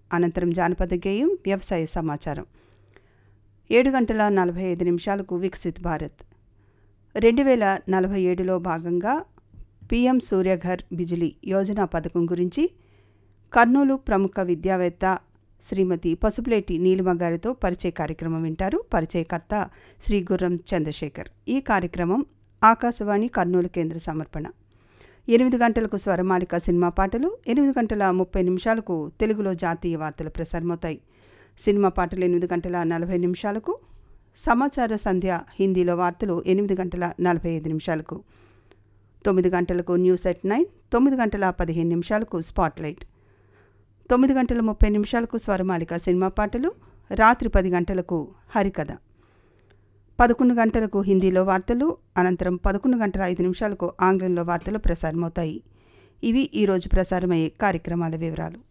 అనంతరం జానపద గేయం వ్యవసాయ సమాచారం ఏడు గంటల నలభై ఐదు నిమిషాలకు వికసిత్ భారత్ రెండు వేల నలభై ఏడులో భాగంగా పిఎం సూర్యఘర్ బిజిలీ యోజన పథకం గురించి కర్నూలు ప్రముఖ విద్యావేత్త శ్రీమతి పసుపులేటి నీలిమ గారితో పరిచయ కార్యక్రమం వింటారు పరిచయకర్త శ్రీ గుర్రం చంద్రశేఖర్ ఈ కార్యక్రమం ఆకాశవాణి కర్నూలు కేంద్ర సమర్పణ ఎనిమిది గంటలకు స్వరమాలిక సినిమా పాటలు ఎనిమిది గంటల ముప్పై నిమిషాలకు తెలుగులో జాతీయ వార్తలు ప్రసారమవుతాయి సినిమా పాటలు ఎనిమిది గంటల నలభై నిమిషాలకు సమాచార సంధ్య హిందీలో వార్తలు ఎనిమిది గంటల నలభై ఐదు నిమిషాలకు తొమ్మిది గంటలకు న్యూస్ ఎట్ నైన్ తొమ్మిది గంటల పదిహేను నిమిషాలకు స్పాట్లైట్ తొమ్మిది గంటల ముప్పై నిమిషాలకు స్వరమాలిక సినిమా పాటలు రాత్రి పది గంటలకు హరికథ పదకొండు గంటలకు హిందీలో వార్తలు అనంతరం పదకొండు గంటల ఐదు నిమిషాలకు ఆంగ్లంలో వార్తలు ప్రసారమవుతాయి ఇవి ఈరోజు ప్రసారమయ్యే కార్యక్రమాల వివరాలు